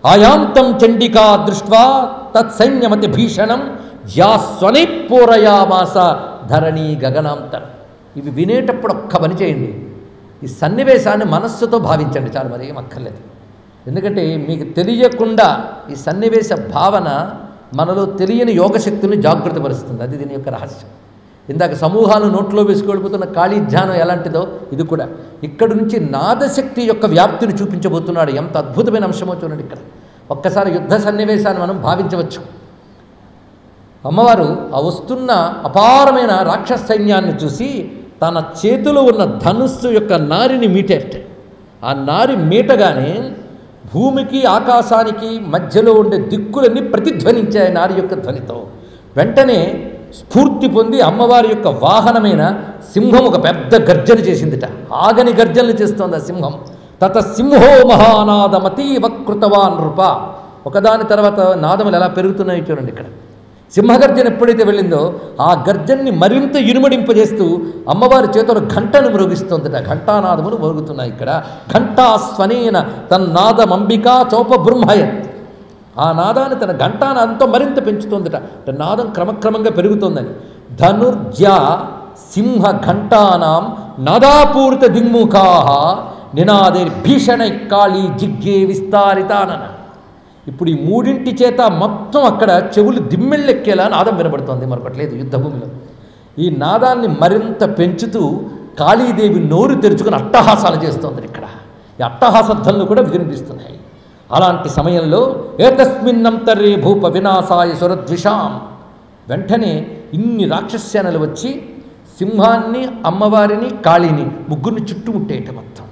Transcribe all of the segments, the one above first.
ఆయాంతం చండికా దృష్ట్వా తత్సైన్యమతి భీషణం యాస్వని పూరయామాస ధరణి గగనాంతరం ఇవి వినేటప్పుడు ఒక్క పని చేయండి ఈ సన్నివేశాన్ని మనస్సుతో భావించండి చాలు మరి ఏం అక్కర్లేదు ఎందుకంటే మీకు తెలియకుండా ఈ సన్నివేశ భావన మనలో తెలియని యోగశక్తిని జాగృతపరుస్తుంది అది దీని యొక్క రహస్యం ఇందాక సమూహాలు నోట్లో వేసుకెళ్ళిపోతున్న ఖాళీ ధ్యానం ఎలాంటిదో ఇది కూడా ఇక్కడి నుంచి నాదశక్తి యొక్క వ్యాప్తిని చూపించబోతున్నాడు ఎంత అద్భుతమైన అంశమో చూడండి ఇక్కడ ఒక్కసారి యుద్ధ సన్నివేశాన్ని మనం భావించవచ్చు అమ్మవారు ఆ వస్తున్న అపారమైన రాక్షస సైన్యాన్ని చూసి తన చేతిలో ఉన్న ధనుస్సు యొక్క నారిని మీటేట ఆ నారి మీటగానే భూమికి ఆకాశానికి మధ్యలో ఉండే దిక్కులన్నీ ప్రతిధ్వనించాయి నారి యొక్క ధ్వనితో వెంటనే స్ఫూర్తి పొంది అమ్మవారి యొక్క వాహనమైన సింహం ఒక పెద్ద గర్జన చేసిందిట ఆగని గర్జనలు చేస్తోంది ఆ సింహం తత సింహో మహానాదమతీవ కృతవాన్ నృప ఒకదాని తర్వాత నాదములు ఎలా పెరుగుతున్నాయో చూడండి ఇక్కడ సింహగర్జన ఎప్పుడైతే వెళ్ళిందో ఆ గర్జన్ని మరింత ఇనుమడింపజేస్తూ అమ్మవారి చేతులు ఘంటను మ్రోగిస్తోందట ఘంటానాదములు మరుగుతున్నాయి ఇక్కడ ఘంటా స్వనేన తన్నాదమంబికా చౌప బ్రహ్మయత్ ఆ నాదాన్ని తన ఘంటానాదంతో మరింత పెంచుతోందట అంటే నాదం క్రమక్రమంగా పెరుగుతోందని ధనుర్జా సింహ ఘంటానాం నాదాపూరిత దిగ్ముఖా నినాదే భీషణ కాళీ జిగ్గే విస్తారితానన ఇప్పుడు ఈ మూడింటి చేత మొత్తం అక్కడ చెవులు దిమ్మెళ్ళెక్కేలా నాదం వినబడుతోంది మరొకట్లేదు యుద్ధభూమిలో ఈ నాదాన్ని మరింత పెంచుతూ కాళీదేవి నోరు తెరుచుకుని అట్టహాసాలు చేస్తోంది ఇక్కడ ఈ అట్టహాస ధ్వనులు కూడా వినిపిస్తున్నాయి అలాంటి సమయంలో ఏతస్మిన్నంతరే భూప వినాశాయ సురద్విషాం వెంటనే ఇన్ని రాక్షస్యానలు వచ్చి సింహాన్ని అమ్మవారిని కాళీని ముగ్గురిని చుట్టుముట్టేట మొత్తం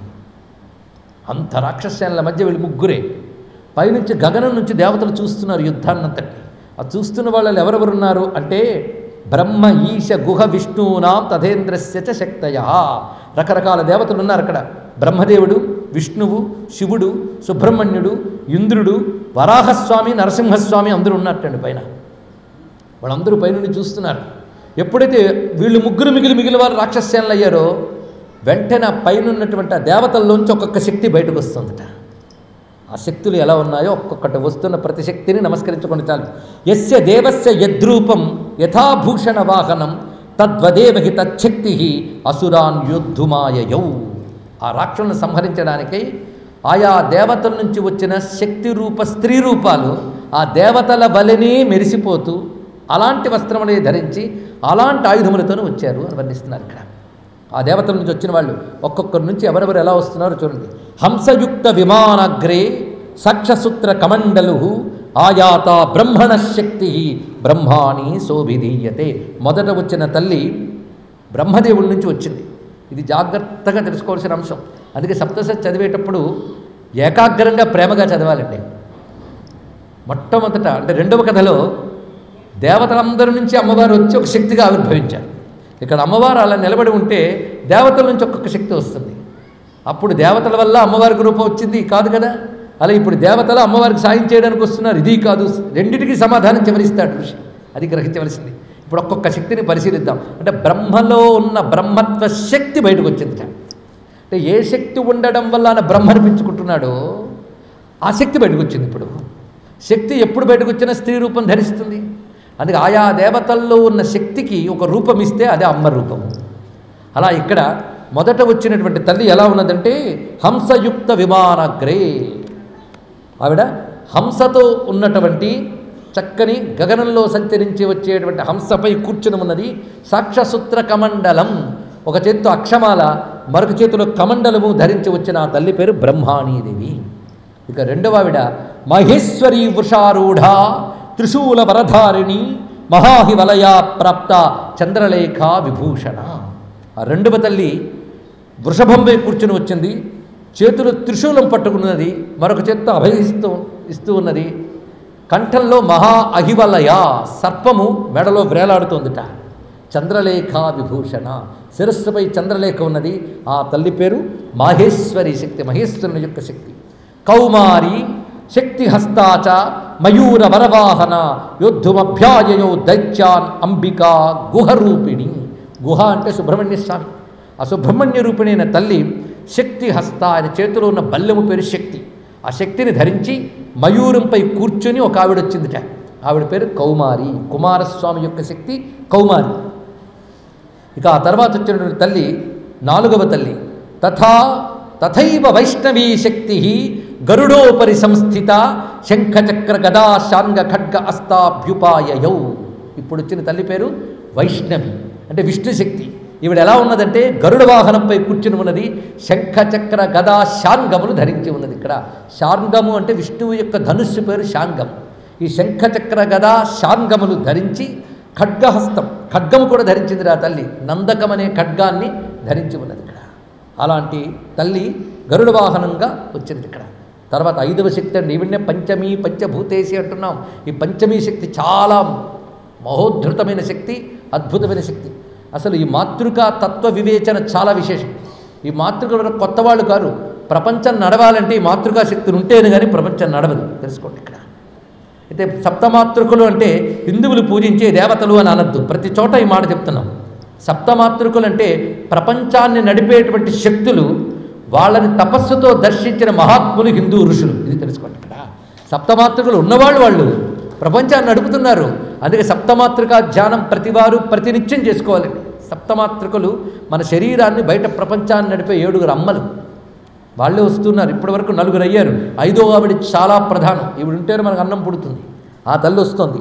అంత రాక్షస్యానుల మధ్య వీళ్ళు ముగ్గురే పైనుంచి గగనం నుంచి దేవతలు చూస్తున్నారు యుద్ధాన్నంతటి ఆ చూస్తున్న వాళ్ళు ఎవరెవరున్నారు అంటే బ్రహ్మ ఈశ గుహ విష్ణువునాం తథేంద్రస్య చ శక్తయ రకరకాల దేవతలు ఉన్నారు అక్కడ బ్రహ్మదేవుడు విష్ణువు శివుడు సుబ్రహ్మణ్యుడు ఇంద్రుడు వరాహస్వామి నరసింహస్వామి అందరూ ఉన్నట్టండి పైన వాళ్ళందరూ పైనుండి చూస్తున్నారు ఎప్పుడైతే వీళ్ళు ముగ్గురు మిగిలి మిగిలిన వారు రాక్షస్యానులు అయ్యారో వెంటనే ఆ పైన ఉన్నటువంటి ఆ దేవతల్లోంచి ఒక్కొక్క శక్తి బయటకు వస్తుందట ఆ శక్తులు ఎలా ఉన్నాయో ఒక్కొక్కటి వస్తున్న ప్రతి శక్తిని నమస్కరించుకొని చాలు యస్య దేవస్య యద్రూపం యథాభూషణ వాహనం తద్వదేవ హి తచ్చక్తి అసురాన్ యోద్ధుమాయయౌ ఆ రాక్షసులను సంహరించడానికై ఆయా దేవతల నుంచి వచ్చిన శక్తి రూప స్త్రీ రూపాలు ఆ దేవతల వలనే మెరిసిపోతూ అలాంటి వస్త్రములే ధరించి అలాంటి ఆయుధములతోనే వచ్చారు అని వర్ణిస్తున్నారు ఇక్కడ ఆ దేవతల నుంచి వచ్చిన వాళ్ళు ఒక్కొక్కరి నుంచి ఎవరెవరు ఎలా వస్తున్నారో చూడండి హంసయుక్త విమానాగ్రే సక్షసూత్ర కమండలు ఆయాత బ్రహ్మణ శక్తి బ్రహ్మాణి శోభిధీయతే మొదట వచ్చిన తల్లి బ్రహ్మదేవుడి నుంచి వచ్చింది ఇది జాగ్రత్తగా తెలుసుకోవాల్సిన అంశం అందుకే సప్తసతి చదివేటప్పుడు ఏకాగ్రంగా ప్రేమగా చదవాలండి మొట్టమొదట అంటే రెండవ కథలో దేవతలందరి నుంచి అమ్మవారు వచ్చి ఒక శక్తిగా ఆవిర్భవించారు ఇక్కడ అమ్మవారు అలా నిలబడి ఉంటే దేవతల నుంచి ఒక్కొక్క శక్తి వస్తుంది అప్పుడు దేవతల వల్ల అమ్మవారికి రూపం వచ్చింది కాదు కదా అలా ఇప్పుడు దేవతలు అమ్మవారికి సాయం చేయడానికి వస్తున్నారు ఇది కాదు రెండిటికి సమాధానం చివరిస్తాడు ఋషి అది గ్రహించవలసింది ఇప్పుడు ఒక్కొక్క శక్తిని పరిశీలిద్దాం అంటే బ్రహ్మలో ఉన్న బ్రహ్మత్వ శక్తి బయటకు వచ్చిందిట అంటే ఏ శక్తి ఉండడం వల్ల ఆయన బ్రహ్మ అనిపించుకుంటున్నాడో ఆ శక్తి బయటకు వచ్చింది ఇప్పుడు శక్తి ఎప్పుడు బయటకు వచ్చినా స్త్రీ రూపం ధరిస్తుంది అందుకే ఆయా దేవతల్లో ఉన్న శక్తికి ఒక రూపం ఇస్తే అదే అమ్మ రూపము అలా ఇక్కడ మొదట వచ్చినటువంటి తల్లి ఎలా ఉన్నదంటే హంసయుక్త విమానాగ్రే ఆవిడ హంసతో ఉన్నటువంటి చక్కని గగనంలో సంచరించి వచ్చేటువంటి హంసపై కూర్చుని ఉన్నది సాక్షసూత్ర కమండలం ఒక చేత్తో అక్షమాల మరొక చేతిలో కమండలము ధరించి వచ్చిన ఆ తల్లి పేరు బ్రహ్మాణీదేవి ఇక రెండవ ఆవిడ మహేశ్వరి వృషారూఢ త్రిశూల వరధారిణి మహాహివలయా ప్రాప్త చంద్రలేఖ విభూషణ ఆ రెండవ తల్లి వృషభంపై కూర్చుని వచ్చింది చేతులు త్రిశూలం పట్టుకున్నది మరొక చేత్తో అభయిస్తూ ఇస్తూ ఉన్నది కంఠంలో మహా అహివలయ సర్పము మెడలో వ్రేలాడుతోందిట చంద్రలేఖ విభూషణ శిరస్సుపై చంద్రలేఖ ఉన్నది ఆ తల్లి పేరు మాహేశ్వరి శక్తి మహేశ్వరుని యొక్క శక్తి కౌమారి శక్తి హస్తాచ మయూర వరవాహన యోద్ధుమభ్యాయయో దైత్యాన్ అంబికా గుహరూపిణి గుహ అంటే సుబ్రహ్మణ్య స్వామి ఆ సుబ్రహ్మణ్య రూపిణైన తల్లి శక్తి హస్త ఆయన చేతిలో ఉన్న బల్లెము పేరు శక్తి ఆ శక్తిని ధరించి మయూరంపై కూర్చొని ఒక ఆవిడ వచ్చిందిట ఆవిడ పేరు కౌమారి కుమారస్వామి యొక్క శక్తి కౌమారి ఇక ఆ తర్వాత వచ్చినటువంటి తల్లి నాలుగవ తల్లి తథా తథైవ వైష్ణవీ శక్తి గరుడోపరి సంస్థిత శంఖచక్ర గదా శాంగ ఖడ్గ అస్తాభ్యుపాయయౌ ఇప్పుడు వచ్చిన తల్లి పేరు వైష్ణవి అంటే విష్ణు శక్తి ఈవిడ ఎలా ఉన్నదంటే గరుడ వాహనంపై కూర్చుని ఉన్నది శంఖచక్ర గదా శాంగములు ధరించి ఉన్నది ఇక్కడ శాంగము అంటే విష్ణువు యొక్క ధనుస్సు పేరు శాంగం ఈ శంఖచక్ర గదా శాంగములు ధరించి ఖడ్గహస్తం ఖడ్గము కూడా ధరించింది రా తల్లి నందకం అనే ఖడ్గాన్ని ధరించి ఉన్నది ఇక్కడ అలాంటి తల్లి గరుడ వాహనంగా వచ్చింది ఇక్కడ తర్వాత ఐదవ శక్తి అండి ఈవిడనే పంచమి పంచభూతేసి అంటున్నాం ఈ పంచమీ శక్తి చాలా మహోద్ధృతమైన శక్తి అద్భుతమైన శక్తి అసలు ఈ మాతృకా తత్వ వివేచన చాలా విశేషం ఈ మాతృకలు కొత్త వాళ్ళు కారు ప్రపంచం నడవాలంటే ఈ మాతృకా శక్తులు ఉంటేనే కానీ ప్రపంచం నడవదు తెలుసుకోండి ఇక్కడ అయితే సప్తమాతృకులు అంటే హిందువులు పూజించే దేవతలు అని అనద్దు ప్రతి చోట ఈ మాట చెప్తున్నాం సప్తమాతృకులు అంటే ప్రపంచాన్ని నడిపేటువంటి శక్తులు వాళ్ళని తపస్సుతో దర్శించిన మహాత్ములు హిందూ ఋషులు ఇది తెలుసుకోండి ఇక్కడ సప్తమాతృకులు ఉన్నవాళ్ళు వాళ్ళు ప్రపంచాన్ని నడుపుతున్నారు అందుకే సప్తమాతృకా ధ్యానం ప్రతివారు ప్రతినిత్యం చేసుకోవాలండి సప్తమాతృకులు మన శరీరాన్ని బయట ప్రపంచాన్ని నడిపే ఏడుగురు అమ్మలు వాళ్ళే వస్తున్నారు ఇప్పటివరకు నలుగురు అయ్యారు ఐదో ఆవిడ చాలా ప్రధానం ఈవిడ ఉంటేనే మనకు అన్నం పుడుతుంది ఆ తల్లి వస్తుంది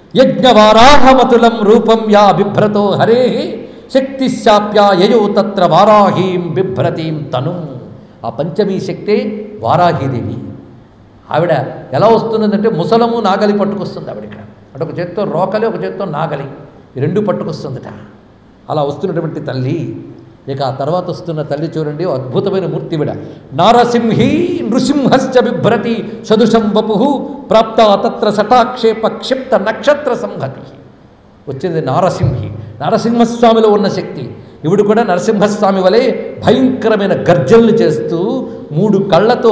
యజ్ఞవారాహమతులం రూపం యా బిభ్రతో హరే శక్తి శాప్యాయయో తత్ర వారాహీం బిభ్రతీం తను ఆ పంచమీ శక్తే వారాహీదేవి ఆవిడ ఎలా వస్తున్నదంటే ముసలము నాగలి పట్టుకొస్తుంది ఆవిడ ఇక్కడ అంటే ఒక చేత్తో రోకలి ఒక చేత్తో నాగలి ఈ రెండు పట్టుకొస్తుందట అలా వస్తున్నటువంటి తల్లి ఇక ఆ తర్వాత వస్తున్న తల్లి చూడండి ఓ అద్భుతమైన మూర్తి విడ నారసింహీ నృసింహశ్చ బిభ్రతి సదుషం వపు ప్రాప్త తత్ర సటాక్షేప క్షిప్త నక్షత్ర సంహతి వచ్చింది నారసింహి నరసింహస్వామిలో ఉన్న శక్తి ఇవిడు కూడా నరసింహస్వామి వలె భయంకరమైన గర్జనలు చేస్తూ మూడు కళ్ళతో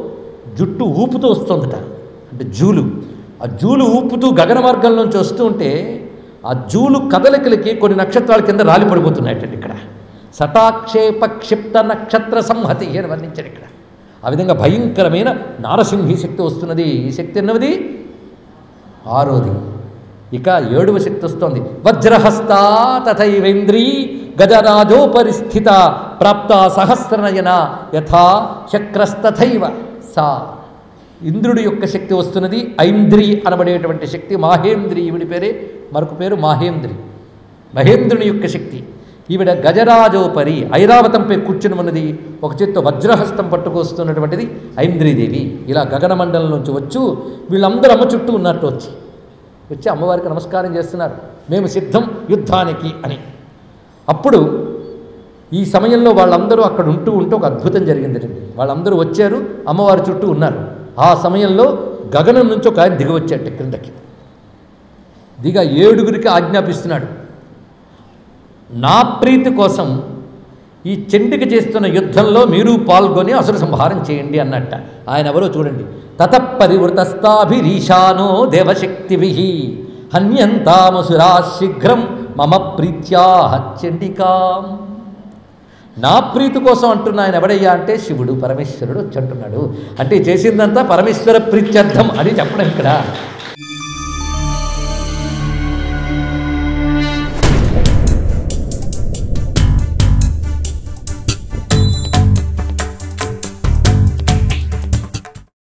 జుట్టు ఊపుతూ వస్తుందట అంటే జూలు ఆ జూలు ఊపుతూ గగన మార్గంలోంచి వస్తూ ఉంటే ఆ జూలు కదలికలకి కొన్ని నక్షత్రాల కింద రాలి పడిపోతున్నాయటండి ఇక్కడ సటాక్షేప క్షిప్త నక్షత్ర సంహతి అని వర్ణించాడు ఇక్కడ ఆ విధంగా భయంకరమైన నారసింహి శక్తి వస్తున్నది ఈ శక్తి ఎన్నవది ఆరోది ఇక ఏడవ శక్తి వస్తోంది వజ్రహస్త తథైవేంద్రీ గజరాజోపరిస్థిత ప్రాప్త సహస్రనయన యథా శక్రస్తథైవ సా ఇంద్రుడి యొక్క శక్తి వస్తున్నది ఐంద్రి అనబడేటువంటి శక్తి మాహేంద్రి ఈవిడి పేరే మరొక పేరు మాహేంద్రి మహేంద్రుని యొక్క శక్తి ఈవిడ గజరాజోపరి ఐరావతంపై కూర్చుని ఉన్నది ఒక చేత్తో వజ్రహస్తం పట్టుకొస్తున్నటువంటిది ఐంద్రీదేవి ఇలా గగనమండలం నుంచి వచ్చు వీళ్ళందరూ అమ్మ చుట్టూ ఉన్నట్టు వచ్చి వచ్చి అమ్మవారికి నమస్కారం చేస్తున్నారు మేము సిద్ధం యుద్ధానికి అని అప్పుడు ఈ సమయంలో వాళ్ళందరూ అక్కడ ఉంటూ ఉంటూ ఒక అద్భుతం జరిగిందండి వాళ్ళందరూ వచ్చారు అమ్మవారి చుట్టూ ఉన్నారు ఆ సమయంలో గగనం నుంచి ఒక ఆయన దిగి వచ్చాట క్రిందకి దిగ ఏడుగురికి ఆజ్ఞాపిస్తున్నాడు నా ప్రీతి కోసం ఈ చెండిక చేస్తున్న యుద్ధంలో మీరు పాల్గొని అసుర సంహారం చేయండి అన్నట్ట ఆయన ఎవరో చూడండి తతపరివృతస్థాభిరీశానో దేవశక్తిభి హన్యంతామసురా శీఘ్రం మమ ప్రీత్యా చండికాం నా ప్రీతి కోసం అంటున్న ఆయన ఎవడయ్యా అంటే శివుడు పరమేశ్వరుడు వచ్చి అంటున్నాడు అంటే చేసిందంతా పరమేశ్వర ప్రీత్యర్థం అని చెప్పడం ఇక్కడ